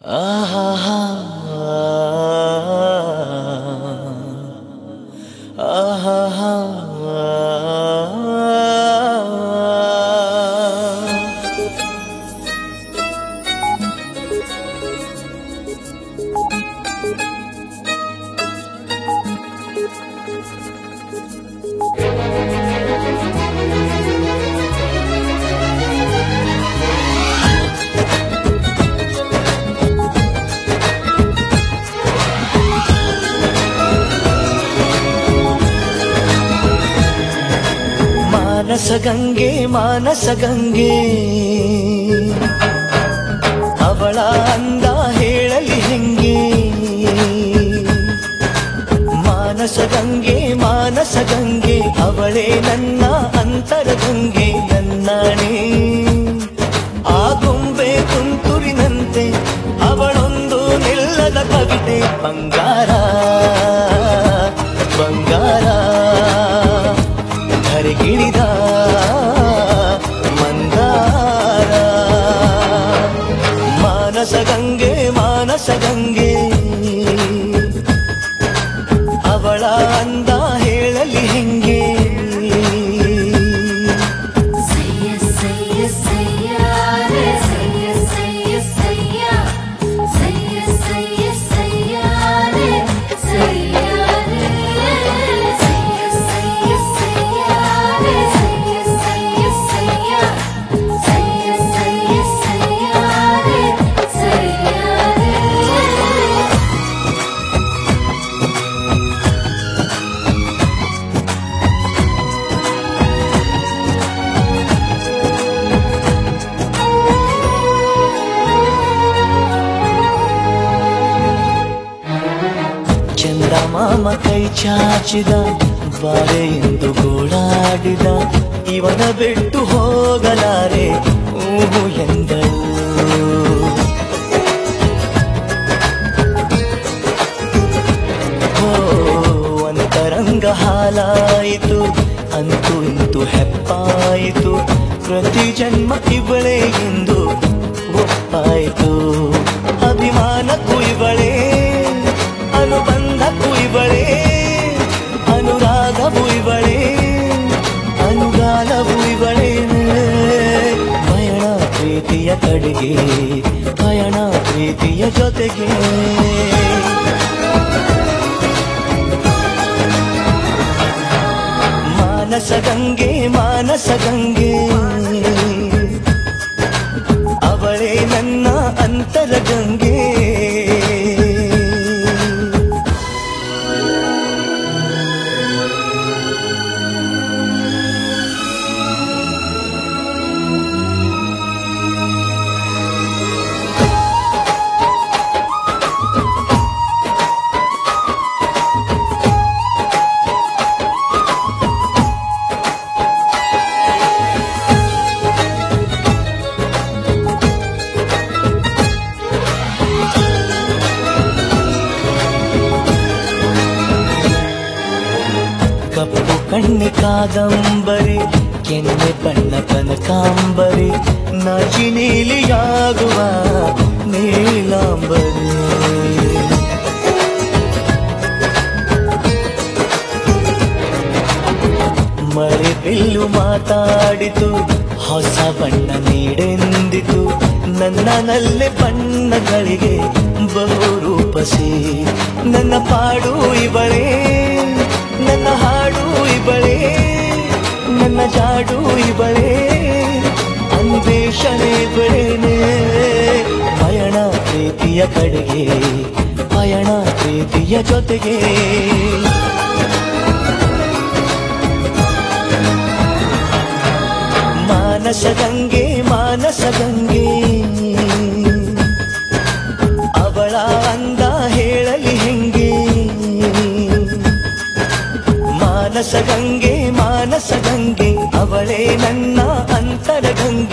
ಆಹಾ ಆಹಾ ಮಾನಸ ಗಂಗೆ ಮಾನಸ ಗಂಗೆ ಅವಳ ಅಂದ ಹೇಳಲಿ ಹೆಂಗೆ ಮಾನಸ ಗಂಗೆ ಮಾನಸ ಗಂಗೆ ಅವಳೇ ನನ್ನ ಅಂತರ ಗಂಗೆ ನನ್ನಾಣೆ ಆ ಗೊಂಬೆ ತುಂತುರಿನಂತೆ ಅವಳೊಂದು ನಿಲ್ಲದ ಕವಿತೆ ಬಂಗಾರ ಬಂಗಾರ ಧರೆಗಿಳಿದ ಮಂದಾರ ಮಾನಸ ಗಂಗೆ ಮಾನಸ ಗಂಗೆ ಅವಳ ಅಂದ ಹೇಳಲಿ ಹೆಂಗೆ ಸಯ್ಯ ಸಯ್ಯ ಸಯ್ಯ ರೇ ಸಯ್ಯ ಸಯ್ಯ ಸಯ್ಯ ಸಯ್ಯ ಸಯ್ಯ ಸಯ್ಯ ರೇ ಸಯ್ಯ ರೇ ಸಯ್ಯ ಸಯ್ಯ ಸಯ್ಯ ರೇ ಸಯ್ಯ ಸಯ್ಯ ಸಯ್ಯ ಸಯ್ಯ ಸಯ್ಯ ಸಯ್ಯ ರೇ ಸಯ್ಯ ರೇ ಚಂದ ಮಾಮ ಕೈ ಚಾಚಿದ ಬಾರೆ ಎಂದು ಗೋಳಾಡಿದ ಇವನ ಬಿಟ್ಟು ಹೋಗಲಾರೆ ಊಹು ಎಂದಳು ಓ ಅಂತರಂಗ ಹಾಲಾಯಿತು ಅಂತೂ ಇಂತು ಹೆಪ್ಪಾಯಿತು ಪ್ರತಿ ಜನ್ಮ ಇವಳೇ ಎಂದು ಒಪ್ಪಾಯಿತು ಅಭಿಮಾನಕ್ಕೂ ಇವಳೇ ಅನುಬಂಧಕ್ಕೂ ಇವಳೇ ಅನುರಾಗವು ಇವಳೇ ಅನುಗಾಲವು ಇವಳೇ ಪಯಣ ಪ್ರೀತಿಯ ಕಡೆಗೆ ಪಯಣ ಪ್ರೀತಿಯ ಜೊತೆಗೆ ಮಾನಸ ಗಂಗೆ ಮಾನಸ ಗಂಗೆ ಅವಳೇ ನನ್ನ ಅಂತರ ಗಂಗೆ ಕಪ್ಪು ಕಣ್ಣೆ ಕಾದಂಬರಿ ಕೆನ್ನೆ ಬಣ್ಣ ಕನಕಾಂಬರಿ ನಾಚಿ ನೀಲಿಯಾಗುವ ನೀಲಾಂಬರಿ ಮಳೆ ಬಿಲ್ಲು ಮಾತಾಡಿತು ಹೊಸ ಬಣ್ಣ ನೀಡೆಂದಿತು ನನ್ನ ನಲ್ಲೆ ಬಣ್ಣಗಳಿಗೆ ಬಹು ರೂಪಸಿ ನನ್ನ ಪಾಡು ಇವಳೇ ನನ್ನ ಹಾಡು ಇವಳೇ ನನ್ನ ಜಾಡು ಇವಳೇ ಅನ್ವೇಷಣೆ ಇವಳೇನೆ ಪಯಣ ಪ್ರೀತಿಯ ಕಡೆಗೆ ಪಯಣ ಪ್ರೀತಿಯ ಜೊತೆಗೆ ಮಾನಸ ಗಂಗೆ ಮಾನಸ ಗಂಗೆ ಅವಳ ಅಂದ ಹೇಳಲಿ ಹೆಂಗೆ ಮಾನಸ ಗಂಗೆ ಮಾನಸ ಗಂಗೆ ಅವಳೇ ನನ್ನ ಅಂತರ ಗಂಗೆ